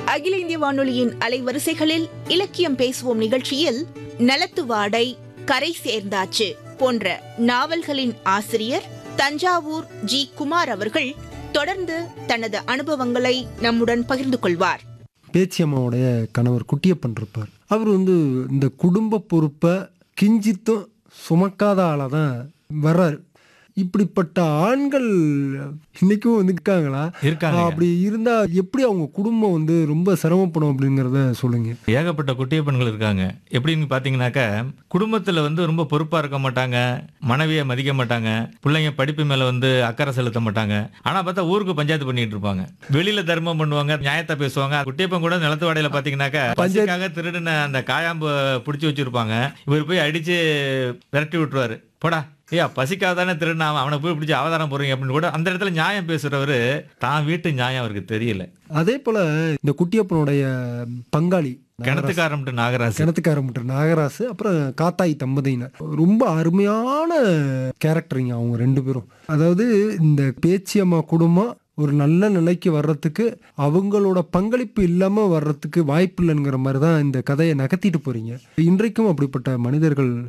அகில இந்திய வானொலியின் அலைவரிசைகளில் இலக்கியம் பேசுவோம் நிகழ்ச்சியில் நலத்து வாடை கரை சேர்ந்தாச்சு போன்ற நாவல்களின் ஆசிரியர் தஞ்சாவூர் ஜி குமார் அவர்கள் தொடர்ந்து தனது அனுபவங்களை நம்முடன் பகிர்ந்து கொள்வார் பேச்சியம்மாவுடைய கணவர் குட்டியப்பன் இருப்பார் அவர் வந்து இந்த குடும்ப பொறுப்பை கிஞ்சித்தும் சுமக்காத ஆளாக தான் வர்றாரு இப்படிப்பட்ட ஆண்கள் இன்னைக்கும் வந்து இருக்காங்களா இருக்காங்க அப்படி இருந்தா எப்படி அவங்க குடும்பம் வந்து ரொம்ப சிரமப்படும் அப்படிங்கிறத சொல்லுங்க ஏகப்பட்ட குட்டிய பெண்கள் இருக்காங்க எப்படின்னு பார்த்தீங்கன்னாக்கா குடும்பத்தில் வந்து ரொம்ப பொறுப்பாக இருக்க மாட்டாங்க மனைவியை மதிக்க மாட்டாங்க பிள்ளைங்க படிப்பு மேலே வந்து அக்கறை செலுத்த மாட்டாங்க ஆனால் பார்த்தா ஊருக்கு பஞ்சாயத்து பண்ணிட்டு இருப்பாங்க வெளியில தர்மம் பண்ணுவாங்க நியாயத்தை பேசுவாங்க குட்டியப்பன் கூட நிலத்து வாடையில பார்த்தீங்கன்னாக்கா பஞ்சாயத்துக்காக திருடின அந்த காயாம்பு பிடிச்சி வச்சிருப்பாங்க இவர் போய் அடிச்சு விரட்டி விட்டுருவாரு போடா ஐயா பசிக்காக தானே திருடினா அவன் அவனை போய் பிடிச்சி அவதாரம் போறீங்க அப்படின்னு கூட அந்த இடத்துல நியாயம் பேசுறவரு தான் வீட்டு நியாயம் அவருக்கு தெரியல அதே போல இந்த குட்டியப்பனுடைய பங்காளி கிணத்துக்காரம்ட்டு நாகராஜ் கிணத்துக்காரமுட்ட நாகராசு அப்புறம் காத்தாய் தம்பதியினர் ரொம்ப அருமையான கேரக்டருங்க அவங்க ரெண்டு பேரும் அதாவது இந்த பேச்சியம்மா குடும்பம் ஒரு நல்ல நிலைக்கு வர்றதுக்கு அவங்களோட பங்களிப்பு இல்லாமல் வர்றதுக்கு வாய்ப்பு இல்லைங்கிற மாதிரி தான் இந்த கதையை நகர்த்திட்டு போறீங்க இன்றைக்கும் அப்படிப்பட்ட மனிதர்கள்